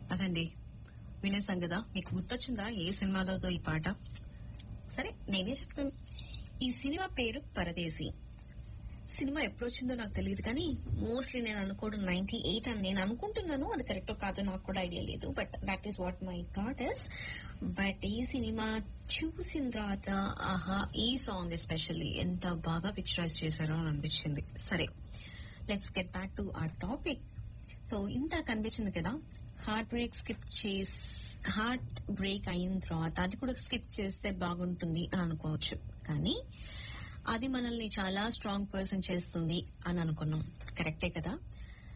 అదండి వినేసాం కదా మీకు గుర్తొచ్చిందా ఏ సినిమాలో ఈ పాట సరే నేనే చెప్తాను ఈ సినిమా పేరు పరదేశి సినిమా ఎప్పుడు వచ్చిందో నాకు తెలియదు కానీ మోస్ట్లీ నేను అనుకోవడం నైన్టీ ఎయిట్ అని నేను అనుకుంటున్నాను అది కరెక్టో కాదో నాకు కూడా ఐడియా లేదు but that is what my thought is but ఈ సినిమా చూసిన తర్వాత ఆహా ఈ సాంగ్ ఎస్పెషల్లీ ఎంత బాగా పిక్చరైజ్ చేశారో అని అనిపించింది సరే లెట్స్ గెట్ బ్యాక్ టు ఆ టాపిక్ సో ఇంత కనిపించింది కదా హార్ట్ బ్రేక్ స్కిప్ చేసి హార్ట్ బ్రేక్ అయిన తర్వాత అది కూడా స్కిప్ చేస్తే బాగుంటుంది అని అనుకోవచ్చు కానీ అది మనల్ని చాలా స్ట్రాంగ్ పర్సన్ చేస్తుంది అని అనుకున్నాం కరెక్టే కదా